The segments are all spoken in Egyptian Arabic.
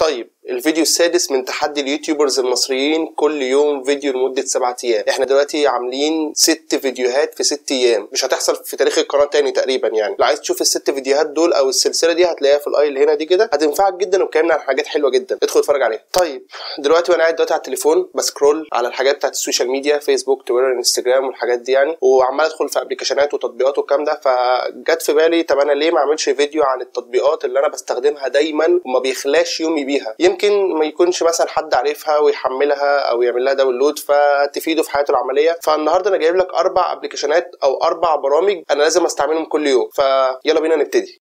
طيب الفيديو السادس من تحدي اليوتيوبرز المصريين كل يوم فيديو لمدة سبعة أيام احنا دلوقتي عاملين ست فيديوهات في ست أيام مش هتحصل في تاريخ القناة تاني تقريبا يعني لو عايز تشوف الست فيديوهات دول أو السلسلة دي هتلاقيها في الأي اللي هنا دي كده هتنفعك جدا واتكلمنا عن حاجات حلوة جدا ادخل اتفرج عليها طيب دلوقتي وانا قاعد دلوقتي على التليفون بسكرول على الحاجات بتاعت السوشيال ميديا فيسبوك تويتر انستجرام والحاجات دي يعني وعمال ادخل في ابلكيشنات وتطبيقات والكلام ده فجت في بالي طب انا ليه ما اعملش فيديو عن التطبيقات اللي انا بستخدمها دايما وما بيخلاش يومي بيها يمكن ما يكونش مثلا حد عارفها ويحملها او يعمل لها داونلود فتفيده في حياته العمليه فالنهارده انا جايب لك اربع ابلكيشنات او اربع برامج انا لازم استعملهم كل يوم فيلا بينا نبتدي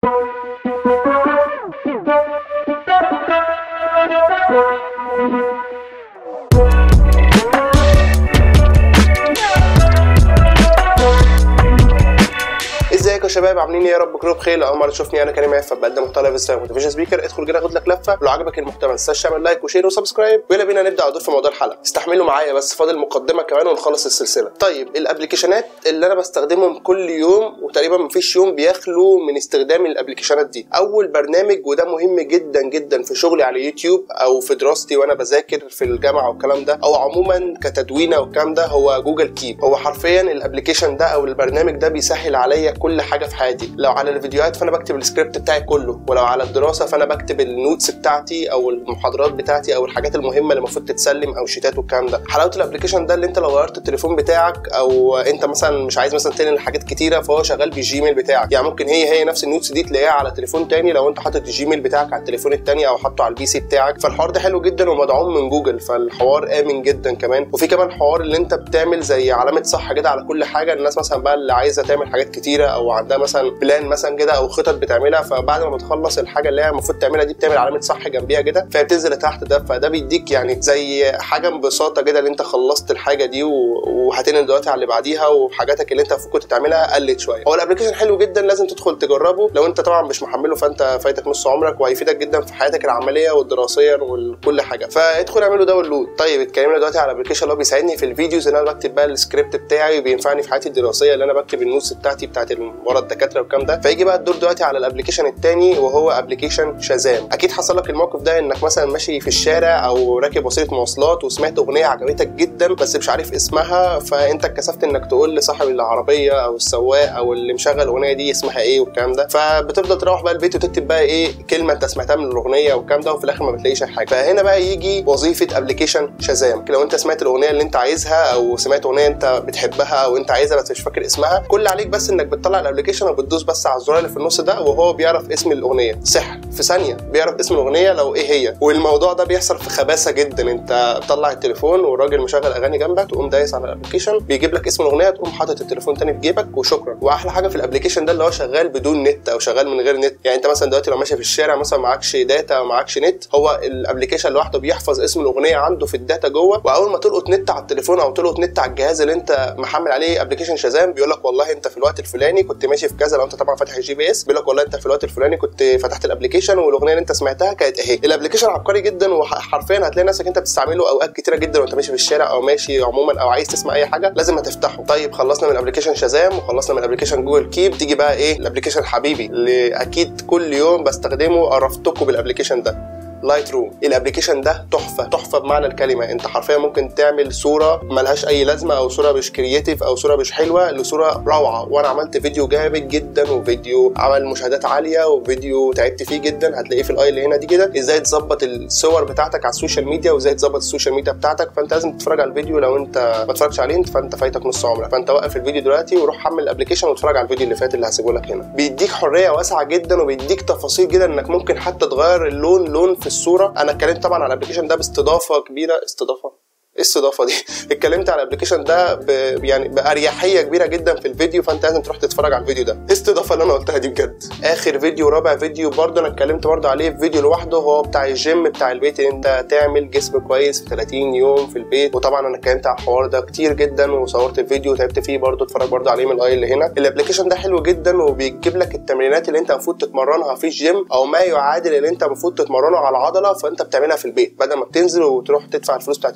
ازيكم يا شباب عاملين ايه يا رب كلكم بخير اول مره تشوفني انا كريم عفه بقدم محتوى لايف ستايل موتيفيشن سبيكر ادخل كده خد لك لفه لو عجبك المحتوى ما تنساش تعمل لايك وشير وسبسكرايب ويلا بينا نبدا ادور في موضوع الحلقه استحملوا معايا بس فاضل مقدمه كمان ونخلص السلسله طيب الابلكيشنات اللي انا بستخدمهم كل يوم وتقريبا مفيش يوم بيخلو من استخدام الابلكيشنات دي اول برنامج وده مهم جدا جدا في شغلي على يوتيوب او في دراستي وانا بذاكر في الجامعه والكلام ده او عموما كتدوينه والكلام ده هو جوجل كيب هو حرفيا الابلكيشن ده او البرنامج ده بيسهل عليا كل حاجه في حياتي لو على الفيديوهات فانا بكتب السكريبت بتاعي كله ولو على الدراسه فانا بكتب النوتس بتاعتي او المحاضرات بتاعتي او الحاجات المهمه اللي المفروض تتسلم او شيتات والكلام ده حلاوه الابلكيشن ده اللي انت لو غيرت التليفون بتاعك او انت مثلا مش عايز مثلا تنقل حاجات كتيره فهو شغال بالجيميل بتاعك يعني ممكن هي هي نفس النوتس دي تلاقيها على تليفون تاني لو انت حاطط الجيميل بتاعك على التليفون التاني او حاطه على البي سي بتاعك فالحوار ده حلو جدا ومدعوم من جوجل فالحوار امن جدا كمان وفي كمان حوار اللي انت بتعمل زي علامه صح كده على كل حاجه الناس مثلا بقى اللي عايزه تعمل حاجات كتيره او عندها مثلا بلان مثلا كده او خطط بتعملها فبعد ما بتخلص الحاجه اللي هي المفروض تعملها دي بتعمل علامه صح جنبيها كده فهي بتنزل لتحت ده فده بيديك يعني زي حاجه ببساطه كده اللي انت خلصت الحاجه دي وهتنقل دلوقتي على اللي بعديها وحاجاتك اللي انت المفروض كنت تعملها قلت شويه هو الابلكيشن حلو جدا لازم تدخل تجربه لو انت طبعا مش محمله فانت فايتك نص عمرك وهيفيدك جدا في حياتك العمليه والدراسيه وكل حاجه فادخل اعمله داونلود طيب اتكلمنا دلوقتي على الابلكيشن اللي هو بيساعدني في الفيديوز اللي انا بكتب بقى السكريبت بتاعي وبينفعني في حياتي الدراسيه اللي انا بكتب النوتس بتاعتي بتاعت ورا الدكاتره والكلام ده فيجي بقى الدور دلوقتي على الابلكيشن الثاني وهو ابلكيشن شازام اكيد حصل لك الموقف ده انك مثلا ماشي في الشارع او راكب وسيله مواصلات وسمعت اغنيه عجبتك جدا بس مش عارف اسمها فانت اتكسفت انك تقول لصاحب العربيه او السواق او اللي مشغل الاغنيه دي اسمها ايه والكلام ده فبتفضل تروح بقى البيت وتكتب بقى ايه كلمه انت سمعتها من الاغنيه والكلام ده وفي الاخر ما بتلاقيش اي حاجه فهنا بقى يجي وظيفه ابلكيشن شازام لو انت سمعت الاغنيه اللي انت عايزها او سمعت اغنيه انت بتحبها او انت عايزها بس مش فاكر اسمها كل عليك بس انك بتطلع الابلكيشن وبتدوس بس على الزرار اللي في النص ده وهو بيعرف اسم الاغنيه سحر في ثانيه بيعرف اسم الاغنيه لو ايه هي والموضوع ده بيحصل في خباثه جدا انت تطلع التليفون والراجل مشغل اغاني جنبك تقوم دايس على الابلكيشن بيجيب لك اسم الاغنيه تقوم حاطط التليفون تاني في جيبك وشكرا واحلى حاجه في الابلكيشن ده اللي هو شغال بدون نت او شغال من غير نت يعني انت مثلا دلوقتي لو ماشي في الشارع مثلا معكش داتا او معكش نت هو الابلكيشن لوحده بيحفظ اسم الاغنيه عنده في الداتا جوه واول ما تلقط نت على التليفون او تلقط نت على الجهاز اللي انت محمل عليه ابلكيشن شازام بيقول لك والله انت في الوقت الفلاني كنت ماشي في كذا لو انت طبعا فاتح الجي بي اس بيقول لك والله انت في الوقت الفلاني كنت فتحت الابلكيشن والاغنيه اللي انت سمعتها كانت اهي الابلكيشن عبقري جدا وحرفيا هتلاقي نفسك انت بتستعمله اوقات كتيره جدا وانت ماشي في الشارع او ماشي عموما او عايز تسمع اي حاجه لازم هتفتحه طيب خلصنا من ابلكيشن شازام وخلصنا من ابلكيشن جوجل كيب تيجي بقى ايه الابلكيشن حبيبي اللي اكيد كل يوم بستخدمه قرفتكم بالابلكيشن ده لايت روم الابلكيشن ده تحفه تحفه بمعنى الكلمه انت حرفيا ممكن تعمل صوره ملهاش اي لازمه او صوره مش كرييتيف او صوره مش حلوه لصوره روعه وانا عملت فيديو جامد جدا وفيديو عمل مشاهدات عاليه وفيديو تعبت فيه جدا هتلاقيه في الاي اللي هنا دي كده ازاي تظبط الصور بتاعتك على السوشيال ميديا وازاي تظبط السوشيال ميديا بتاعتك فانت لازم تتفرج على الفيديو لو انت ما اتفرجتش عليه فانت فايتك نص عمرك فانت وقف الفيديو دلوقتي وروح حمل الابلكيشن واتفرج على الفيديو اللي فات اللي هسيبه لك هنا بيديك حريه واسعه جدا وبيديك تفاصيل جدا انك ممكن حتى تغير اللون لون في الصوره انا اتكلمت طبعا على الابلكيشن ده باستضافه كبيره استضافه ايه الاستضافه دي اتكلمت على الابلكيشن ده ب... يعني باريحيه كبيره جدا في الفيديو فانت لازم تروح تتفرج على الفيديو ده ايه الاستضافه اللي انا قلتها دي بجد اخر فيديو رابع فيديو برضه انا اتكلمت برضه عليه في فيديو لوحده هو بتاع الجيم بتاع البيت ان انت تعمل جسم كويس في 30 يوم في البيت وطبعا انا اتكلمت على الحوار ده كتير جدا وصورت الفيديو وتعبت فيه برضه اتفرج برضه عليه من الاي اللي هنا الابلكيشن ده حلو جدا وبيجيب لك التمرينات اللي انت المفروض تتمرنها في الجيم او ما يعادل اللي انت المفروض تتمرنه على العضله فانت بتعملها في البيت بدل ما بتنزل وتروح تدفع الفلوس بتاعت الجيم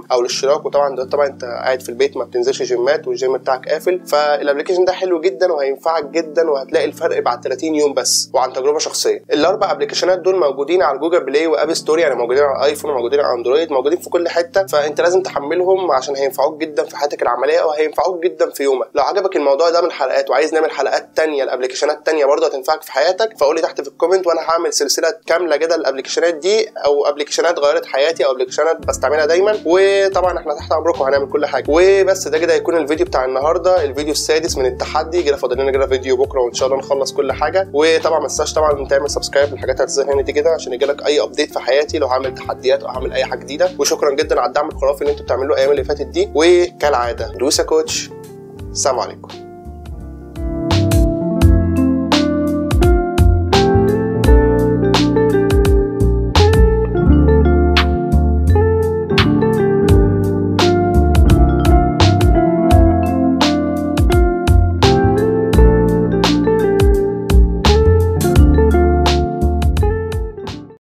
او الاشتراك وطبعا ده طبعا انت قاعد في البيت ما بتنزلش جيمات والجيم بتاعك قافل فالابلكيشن ده حلو جدا وهينفعك جدا وهتلاقي الفرق بعد 30 يوم بس وعن تجربه شخصيه الاربع ابلكيشنات دول موجودين على جوجل بلاي واب ستور يعني موجودين على الايفون وموجودين على اندرويد موجودين في كل حته فانت لازم تحملهم عشان هينفعوك جدا في حياتك العمليه وهينفعوك جدا في يومك لو عجبك الموضوع ده من الحلقات وعايز نعمل حلقات تانية الابلكيشنات تانية برضه هتنفعك في حياتك فقول لي تحت في الكومنت وانا هعمل سلسله كامله كده الابلكيشنات دي او ابلكيشنات غيرت حياتي او ابلكيشنات بستعملها دايما وطبعا احنا تحت امركم هنعمل كل حاجه وبس ده كده هيكون الفيديو بتاع النهارده الفيديو السادس من التحدي كده فاضل لنا كده فيديو بكره وان شاء الله نخلص كل حاجه وطبعا ما تنساش طبعا تعمل سبسكرايب للحاجات اللي هتظهر هنا دي كده عشان يجيلك اي ابديت في حياتي لو هعمل تحديات او هعمل اي حاجه جديده وشكرا جدا على الدعم الخرافي اللي انتوا بتعملوه الايام اللي فاتت دي وكالعاده دوسا كوتش السلام عليكم